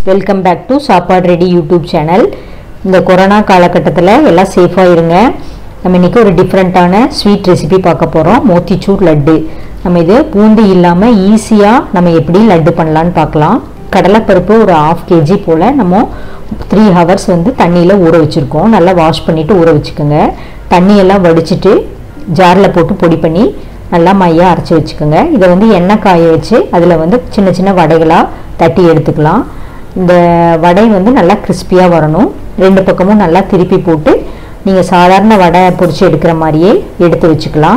welcome back to Sappadu ready YouTube channel இந்த corona காலகட்டத்தில் எல்லாம் சேஃபாக இருங்க நம்ம இன்றைக்கி ஒரு டிஃப்ரெண்ட்டான ஸ்வீட் ரெசிபி பார்க்க போகிறோம் மோத்திச்சூர் லட்டு நம்ம இது பூந்தி இல்லாமல் ஈஸியாக நம்ம எப்படி லட்டு பண்ணலான்னு பார்க்கலாம் கடலைப்பருப்பு ஒரு ஆஃப் கேஜி போல் நம்ம த்ரீ ஹவர்ஸ் வந்து தண்ணியில் ஊற வச்சுருக்கோம் நல்லா வாஷ் பண்ணிவிட்டு ஊற வச்சுக்கோங்க தண்ணியெல்லாம் வடிச்சிட்டு ஜாரில் போட்டு பொடி பண்ணி நல்லா மையாக அரைச்சி வச்சுக்கோங்க இதை வந்து எண்ணெய் காய வச்சு அதில் வந்து சின்ன சின்ன வடைகளாக தட்டி எடுத்துக்கலாம் இந்த வடை வந்து நல்லா கிறிஸ்பியாக வரணும் ரெண்டு பக்கமும் நல்லா திருப்பி போட்டு நீங்கள் சாதாரண வடை பொரிச்சு எடுக்கிற மாதிரியே எடுத்து வச்சுக்கலாம்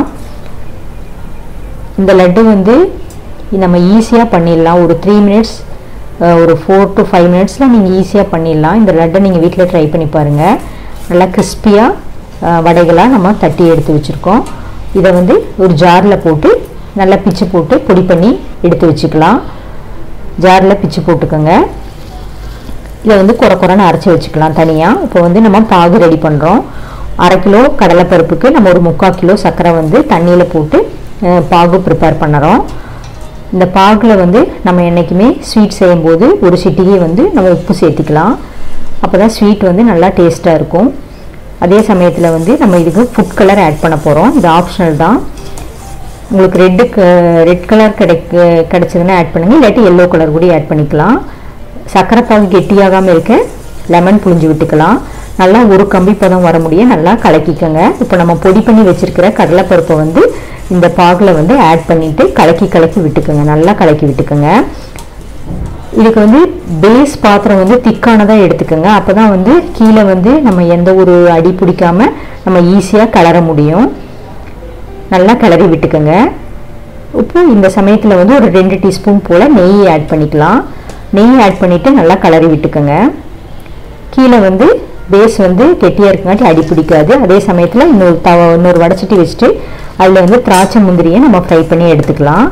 இந்த லட்டு வந்து நம்ம ஈஸியாக பண்ணிடலாம் ஒரு த்ரீ மினிட்ஸ் ஒரு ஃபோர் டு ஃபைவ் மினிட்ஸில் நீங்கள் ஈஸியாக பண்ணிடலாம் இந்த லட்டை நீங்கள் வீட்டில் ட்ரை பண்ணி பாருங்கள் நல்லா கிறிஸ்பியாக வடைகளாக நம்ம தட்டி எடுத்து வச்சுருக்கோம் இதை வந்து ஒரு ஜாரில் போட்டு நல்லா பிச்சு போட்டு பொடி பண்ணி எடுத்து வச்சுக்கலாம் ஜாரில் பிச்சு போட்டுக்கோங்க இதை வந்து குறை குறைன்னு அரைச்சி வச்சுக்கலாம் தனியாக இப்போ வந்து நம்ம பாகு ரெடி பண்ணுறோம் அரை கிலோ கடலைப்பருப்புக்கு நம்ம ஒரு முக்கால் கிலோ சர்க்கரை வந்து தண்ணியில் போட்டு பாகு ப்ரிப்பேர் பண்ணுறோம் இந்த பாகில் வந்து நம்ம என்றைக்குமே ஸ்வீட் செய்யும்போது ஒரு சிட்டிகை வந்து நம்ம உப்பு சேர்த்திக்கலாம் அப்போ தான் ஸ்வீட் வந்து நல்லா டேஸ்ட்டாக இருக்கும் அதே சமயத்தில் வந்து நம்ம இதுக்கு ஃபுட் கலர் ஆட் பண்ண போகிறோம் இது ஆப்ஷனல் தான் உங்களுக்கு ரெட்டு ரெட் கலர் கிடைக்க கிடச்சதுன்னா ஆட் பண்ணுங்கள் இல்லாட்டி எல்லோ கலர் கூட ஆட் பண்ணிக்கலாம் சர்க்கரை பாகு கெட்டியாகாமல் இருக்க லெமன் புழிஞ்சு விட்டுக்கலாம் நல்லா ஒரு கம்பி பதம் வர முடிய நல்லா கலக்கிக்கோங்க இப்போ நம்ம பொடி பண்ணி வச்சுருக்கிற கடலைப்பருப்பை வந்து இந்த பாகில் வந்து ஆட் பண்ணிவிட்டு கலக்கி கலக்கி விட்டுக்கோங்க நல்லா கலக்கி விட்டுக்கோங்க இதுக்கு வந்து பேஸ் பாத்திரம் வந்து திக்கானதாக எடுத்துக்கோங்க அப்போ தான் வந்து கீழே வந்து நம்ம எந்த ஒரு அடி பிடிக்காம நம்ம ஈஸியாக கிளற முடியும் நல்லா கிளறி விட்டுக்கோங்க இப்போ இந்த சமயத்தில் வந்து ஒரு ரெண்டு டீஸ்பூன் போல் நெய் ஆட் பண்ணிக்கலாம் நெய் ஆட் பண்ணிவிட்டு நல்லா கிளறி விட்டுக்கோங்க கீழே வந்து பேஸ் வந்து கெட்டியாக இருக்கங்காட்டி அடி பிடிக்காது அதே சமயத்தில் இன்னொரு தவ இன்னொரு வடச்சட்டி வச்சுட்டு அதில் வந்து திராட்சை முந்திரியை நம்ம ஃப்ரை பண்ணி எடுத்துக்கலாம்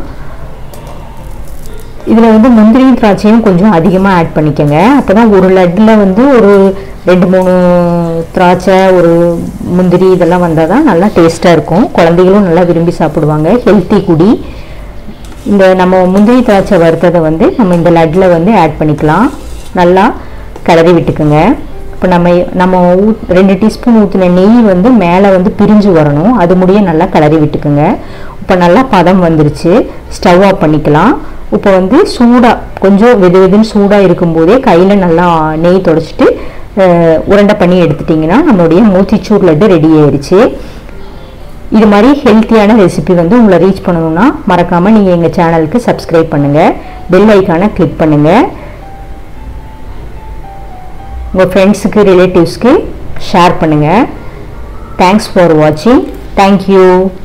இதில் வந்து முந்திரியும் திராட்சையும் கொஞ்சம் அதிகமாக ஆட் பண்ணிக்கோங்க அப்போ தான் ஒரு லட்டில் வந்து ஒரு ரெண்டு மூணு திராட்சை ஒரு முந்திரி இதெல்லாம் வந்தால் தான் நல்லா டேஸ்ட்டாக இருக்கும் குழந்தைகளும் நல்லா விரும்பி சாப்பிடுவாங்க ஹெல்த்தி குடி இந்த நம்ம முந்திரி திராட்சை வறுத்ததை வந்து நம்ம இந்த லட்டில் வந்து ஆட் பண்ணிக்கலாம் நல்லா கிளறி விட்டுக்குங்க இப்போ நம்ம நம்ம ஊத் ரெண்டு டீஸ்பூன் ஊற்றின நெய் வந்து மேலே வந்து பிரிஞ்சு வரணும் அது முடிய நல்லா கிளறி விட்டுக்குங்க இப்போ நல்லா பதம் வந்துருச்சு ஸ்டவ் ஆஃப் பண்ணிக்கலாம் இப்போ வந்து சூடாக கொஞ்சம் வெது வெதுன்னு சூடாக இருக்கும்போதே கையில் நல்லா நெய் தொடச்சிட்டு உருண்டை பண்ணி எடுத்துட்டிங்கன்னா நம்மளுடைய மூத்திச்சூர் லட்டு ரெடி ஆயிடுச்சு இது மாதிரி ஹெல்த்தியான ரெசிபி வந்து உங்களை ரீச் பண்ணணும்னா மறக்காமல் நீங்கள் எங்கள் சேனலுக்கு சப்ஸ்கிரைப் பண்ணுங்கள் பெல் ஐக்கானை கிளிக் பண்ணுங்கள் உங்கள் ஃப்ரெண்ட்ஸுக்கு ரிலேட்டிவ்ஸ்க்கு ஷேர் பண்ணுங்கள் தேங்க்ஸ் ஃபார் வாட்சிங் தேங்க்யூ